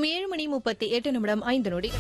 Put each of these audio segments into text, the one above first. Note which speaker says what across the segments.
Speaker 1: நேரம் ஏழு மணி முப்பத்தி எட்டு நிமிடம் ஐந்து நொடி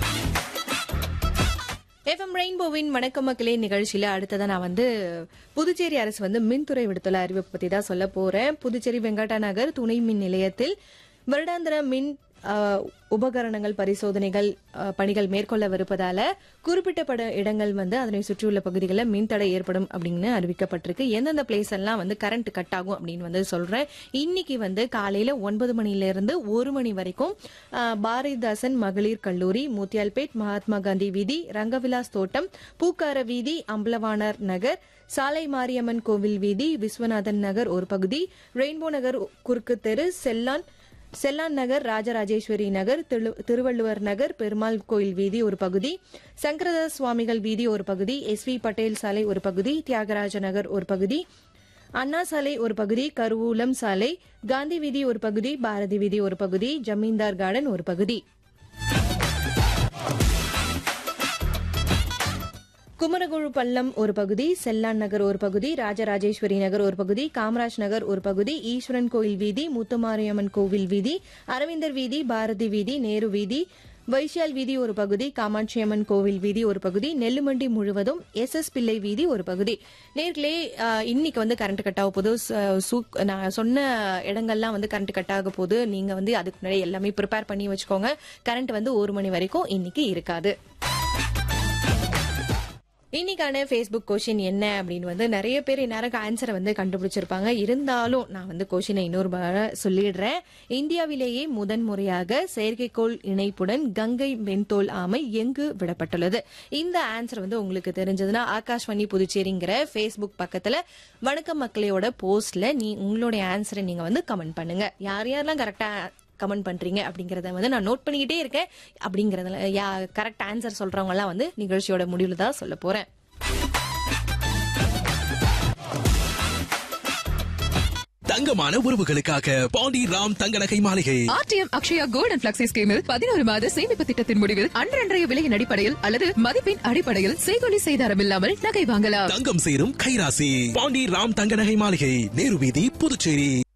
Speaker 1: எஃப்எம் ரெயின்போவின் வணக்கம் மக்களே நிகழ்ச்சியில அடுத்ததா நான் வந்து புதுச்சேரி அரசு வந்து மின்துறை விடுத்துள்ள அறிவிப்பு பத்தி தான் சொல்ல போறேன் புதுச்சேரி வெங்கடா நகர் துணை மின் நிலையத்தில் வருடாந்திர மின் ஆ, உபகரணங்கள் பரிசோதனைகள் ஆ, பணிகள் மேற்கொள்ளவிருப்பதால குறிப்பிட்டப்பட இடங்கள் வந்து அதனை சுற்றியுள்ள பகுதிகளில் மின்தடை ஏற்படும் அப்படின்னு அறிவிக்கப்பட்டிருக்கு எந்தெந்த பிளேஸ் எல்லாம் வந்து கரண்ட் கட் ஆகும் அப்படின்னு வந்து சொல்றேன் இன்னைக்கு வந்து காலையில ஒன்பது மணில இருந்து ஒரு மணி வரைக்கும் ஆ, பாரதிதாசன் மகளிர் கல்லூரி முத்தியால்பேட் மகாத்மா காந்தி வீதி ரங்கவிலாஸ் தோட்டம் பூக்கார வீதி அம்பலவாணர் நகர் சாலை மாரியம்மன் கோவில் வீதி விஸ்வநாதன் நகர் ஒரு பகுதி ரெயின்போ நகர் குறுக்கு தெரு செல்லான் செல்லான் நகர் ராஜராஜேஸ்வரி நகர் திரு- திருவள்ளுவர் நகர் பெருமாள் கோயில் வீதி ஒரு பகுதி சங்கரதாஸ் சுவாமிகள் வீதி ஒரு பகுதி எஸ் வி பட்டேல் சாலை ஒரு பகுதி தியாகராஜ நகர் ஒரு பகுதி அண்ணா சாலை ஒரு பகுதி கருவூலம் சாலை காந்தி வீதி ஒரு பகுதி பாரதி வீதி ஒரு பகுதி ஜமீன்தார் கார்டன் ஒரு பகுதி குமரகுழு பள்ளம் ஒரு பகுதி செல்லான் நகர் ஒரு பகுதி ராஜராஜேஸ்வரி நகர் ஒரு பகுதி காமராஜ் நகர் ஒரு பகுதி ஈஸ்வரன் கோயில் வீதி முத்துமாரியம்மன் கோவில் வீதி அரவிந்தர் வீதி பாரதி வீதி நேரு வீதி வைஷால் வீதி ஒரு பகுதி காமாட்சியம்மன் கோவில் வீதி ஒரு பகுதி நெல்லுமண்டி முழுவதும் எஸ் எஸ் பிள்ளை வீதி ஒரு பகுதி நேர்களே ஆஹ், இன்னைக்கு வந்து கரண்ட் கட் ஆக போது நான் சொன்ன இடங்கள்லாம் வந்து கரண்ட் கட் ஆக போது நீங்க வந்து அதுக்கு முன்னாடி எல்லாமே ப்ரிப்பேர் பண்ணி வச்சுக்கோங்க கரண்ட் வந்து ஒரு மணி வரைக்கும் இன்னைக்கு இருக்காது இன்னைக்கான ஃபேஸ்புக் கொஷின் என்ன அப்படின்னு வந்து நிறைய பேர் இந்நேரம் ஆன்சரை வந்து கண்டுபிடிச்சிருப்பாங்க இருந்தாலும் நான் வந்து கொஷினை இன்னொரு முறை சொல்லிடுறேன் இந்தியாவிலேயே முதன் முறையாக செயற்கைக்கோள் இணைப்புடன் கங்கை மென்தோல் ஆமை எங்கு விடப்பட்டுள்ளது இந்த ஆன்சர் வந்து உங்களுக்கு தெரிஞ்சதுன்னா ஆகாஷ்வாணி புதுச்சேரிங்கிற ஃபேஸ்புக் பக்கத்துல வணக்கம் மக்களையோட போஸ்ட்ல நீ உங்களுடைய ஆன்சரை நீங்க வந்து கமெண்ட் பண்ணுங்க யார் யாரெல்லாம் கரெக்டா கமெண்ட் பண்றீங்க அப்படிங்கறத வந்து நான் நோட் பண்ணிக்கிட்டே இருக்கேன் அப்படிங்கறதுல யா கரெக்ட் ஆன்சர் சொல்றவங்க எல்லாம் வந்து நிகழ்ச்சியோட முடிவுல தான் சொல்ல போறேன்
Speaker 2: தங்கமான உறவுகளுக்காக Pandi Ram Thanga Nagai Maaligai
Speaker 3: RTM Akshaya gold and flexi ஸ்கீமில் பதினோரு மாத சேமிப்பு திட்டத்தின் முடிவில் அன்றன்றைய விலையின் அடிப்படையில் அல்லது மதிப்பின் அடிப்படையில் செய்கொலி செய்தாரம் இல்லாமல் நகை வாங்கலாம்
Speaker 2: தங்கம் சேரும் கைராசி பாண்டி ராம் தங்க நகை மாளிகை நேரு வீதி புதுச்சேரி